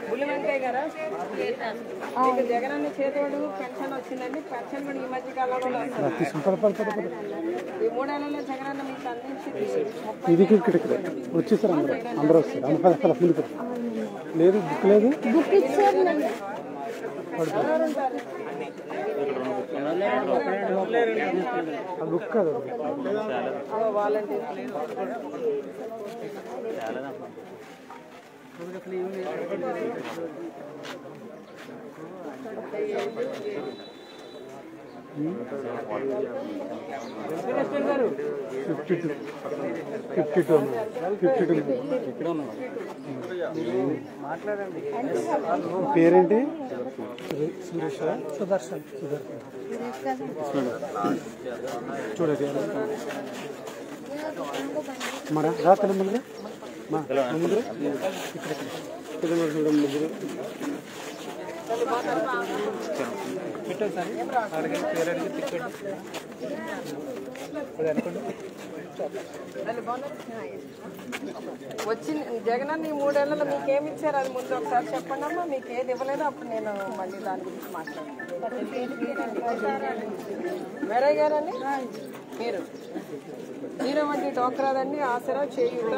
బుల్లి వెంకయ్య గారా మీకు జగనన్న చేతోడు పెన్షన్ వచ్చిందండి పెన్షన్ కూడా ఈ మధ్య కాలంలో వస్తుంది. ఈ మూడేళ్లలో జగనన్న మీకు అందించింది ముప్పై ఇది ఇక్కడ ఇక్కడ వచ్చేసారు అందరూ అందరూ వస్తారు అందరూ పది అసలు ముందుకు లేదు బుక్ లేదు బుక్ ఇచ్చారు నన్ను. ఎవరెవరు ఉంటారు ఆ బుక్ కాదు volunteers fifty two fifty two fifty two పేరేంటి సురేష్ సుదర్శన్ సుదర్శన్ చూడండి మరా రాత్రి ముందు మా ముందు ఇక్కడ ఇక్కడ చూడండి ముగ్గురు వచ్చి జగనన్న ఈ మూడేళ్లలో మీకు ఏమి ఇచ్చారు అది ముందు ఒకసారి చెప్పండి అమ్మా మీకు ఏది ఇవ్వలేదో అప్పుడు నేను మళ్ళీ దాని గురించి మాట్లాడతాను మేరయ్య గారండి మీరు జీరో వడ్డీ డోక్రాదండి ఆసరా చేయూత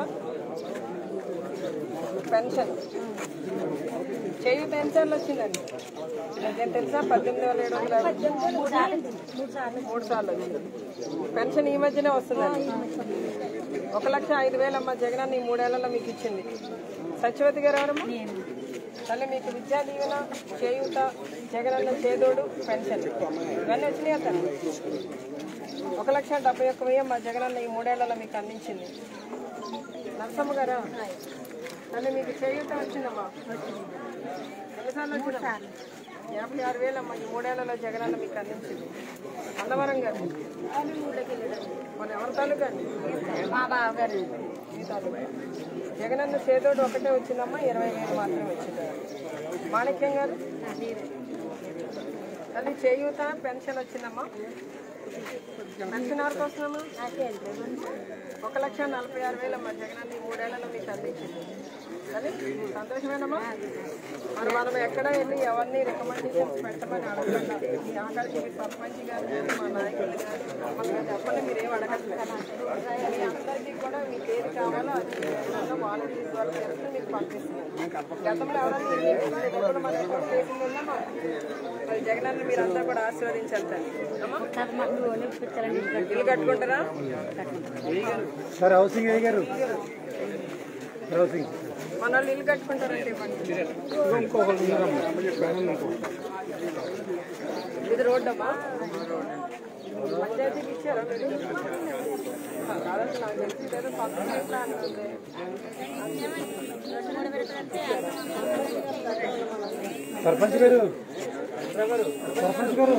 పెన్షన్ చేయూత ఎన్నిసార్లు వచ్చిందండి నేను తెలుసా పద్దెనిమిది వేల ఏడు వందల యాభై. మూడు సార్లు వచ్చింది పెన్షన్ ఈ మధ్యనే వస్తుందండి ఒక లక్ష ఐదు వేలు అమ్మ జగనన్న ఈ మూడేళ్లలో మీకు ఇచ్చింది సత్యవతి గారు ఎవరమ్మా తల్లి మీకు విద్యా దీవెన చేయూత జగనన్న చేదోడు పెన్షన్ ఇవన్నీ వచ్చినాయా తల్లి ఒక లక్ష డెబ్బై ఒక్క వెయ్యి మా జగనన్న ఈ మూడేళ్లలో మీకు అందించింది నరసమ్మ గారా తల్లి మీకు చేయూత వచ్చిందమ్మా ఎన్నిసార్లు వచ్చిందమ్మా యాభై ఆరు వేలు అమ్మ ఈ మూడేళ్లలో జగనన్న మీకు అందించింది అన్నవరం గారు మన ఎవరి తాలూకా అండి మా బావగారు ఈ తాలూకా జగనన్న చేదోడు ఒకటే వచ్చిందమ్మా ఇరవై వేలు మాత్రమే వచ్చింది మాణిక్యం గారు తల్లి చేయూత పెన్షన్ వచ్చిందమ్మా పెన్షన్ ఎవరికి వస్తుందమ్మా ఒక లక్ష నలభై ఆరు వేలు అమ్మా జగనన్న ఈ మూడేళ్లలో మీకు అందించింది అది సంతోషమేనమ్మా మరి మనం ఎక్కడ వెళ్ళి ఎవరిని రికమెండేషన్స్ పెట్టమని అడగకుండా మీ ఆఖరికి మీ సర్పంచ్ గారు కానీ మా నాయకులు కానీ మమ్మల్ని చెప్పండి మీరు ఏం అడగట్లేదు మీ అందరికీ కూడా మీకు ఏది కావాలో అది ఏదైనా వాలంటీర్స్ ద్వారా చేస్తే మీకు పంపిస్తున్నాను గతంలో ఎవరైనా మీరు చేసిన ఇది కూడా మన ఎక్కడ చేసింది ఉందమ్మా మరి జగనన్న మీరంతా కూడా ఆశీర్వదించాలి తల్లి. అమ్మా మాకు లోన్ ఇప్పించాలండి ఇల్లు కట్టుకుంటారా సార్ హౌసింగ్ అయ్యారు హౌసింగ్ మన వాళ్ళు ఇల్లు కట్టుకుంటారంటే ఇవ్వండి ఇంకొకరు ఉన్నారమ్మా ఇంకొకరు ఇది రోడ్ అమ్మా పంచాయతీకి ఇచ్చారా మీరు కాదండి నాకు తెలిసి లేదు పక్కన ఎట్లా అనుకుంది సర్పంచ్ గారు సర్పంచ్ గారు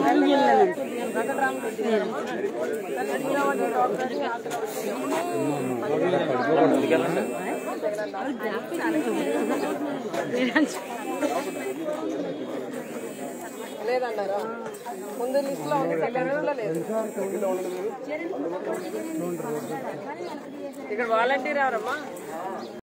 లేదన్నారా ముందు లిస్ట్ లో ఉంది సెకండ్ లో లేదు ఇక్కడ వాలంటీర్ ఎవరమ్మా